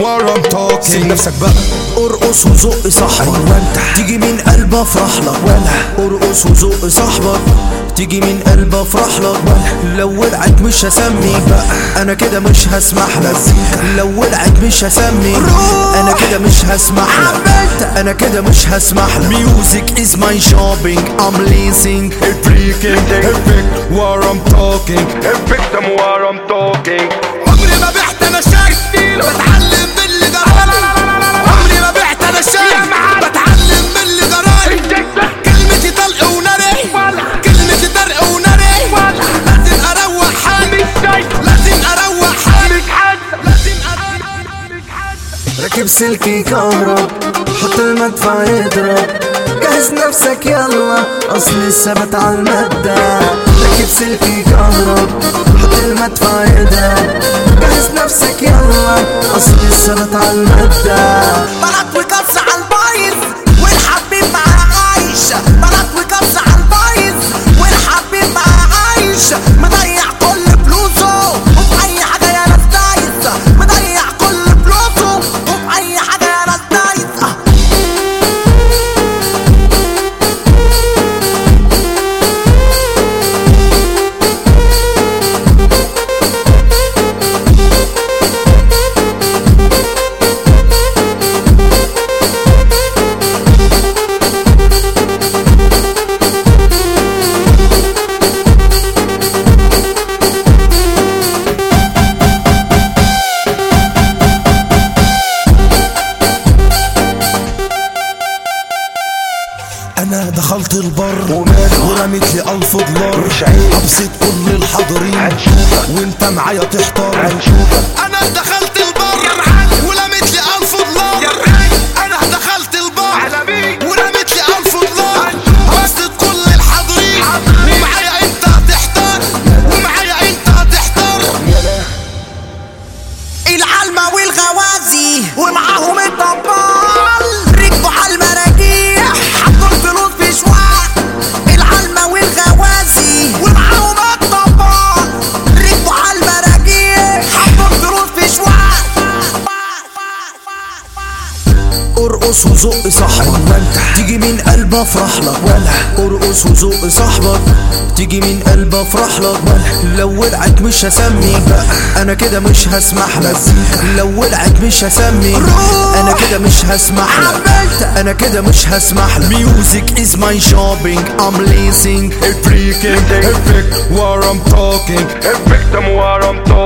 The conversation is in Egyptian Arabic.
what I'm talking سيب نفسك بقى ارقص وزق صاحبك أيوة أنت. تيجي من قلب افرح لك ولا. ارقص وزق صاحبك تيجي من قلب افرح لك لو ولعت مش هسميك بقى انا كده مش هسمح لك لو ولعت مش هسميك انا كده مش هسمح لك انا كده مش هسمح لك ميوزك از ماي شوبينج ام ليسينج freaking effect what I'm talking effect them what I'm talking عمري ما بعت انا شاي بتعلم من اللي جرالي عمري ما بعت انا شاي بتعلم من اللي جرالي كلمتي طلق وناري كلمتي طرق وناري لازم اروح حالي لازم اروح حالي لازم اروح راكب سلكي كهرب حط المدفع يضرب جهز نفسك يلا اصل الثبت على المادة راكب سلكي كهرب حط المدفع يضرب جهز نفسك يلا اصل الثبت على المادة بلد وكبس على البايظ والحبيب معاه عايش بلد وكبس على البايظ والحبيب معاه عايش مضيع كل فلوسه وفي اي حاجه يا ناس دايس مضيع كل فلوسه وفي اي حاجه يا ناس دايس انا دخلت البر وماله؟ ورميت لي الف دولار مش عيب. ابسط كل الحاضرين هنشوفك. وانت معايا تحتار هنشوفك انا دخلت البر ولميت لي ألف دولار انا دخلت البر ولميت لي ألف دولار بسط كل الحاضرين ومعايا انت هتحتار ومعايا انت هتحتار العلمة والغوازي ومعاهم الطبال ركبوا على المراجيح حطوا الفلوس في شواء العلمة والغوازي ومعاهم الطبال ركبوا على المراجيح حطوا الفلوس في شواء ارقص وزق صاحبك تيجي من قلب افرح لك ولا ارقص وزق صاحبك تيجي من قلب افرح لك لو ولعت مش هسميك بقى انا كده مش هسمح لك لو ولعت مش هسميك انا كده مش هسمح لك انا كده مش هسمح لك ميوزك از ماي شوبينج ام ليسينج freaking effect what I'm talking effect them what I'm talking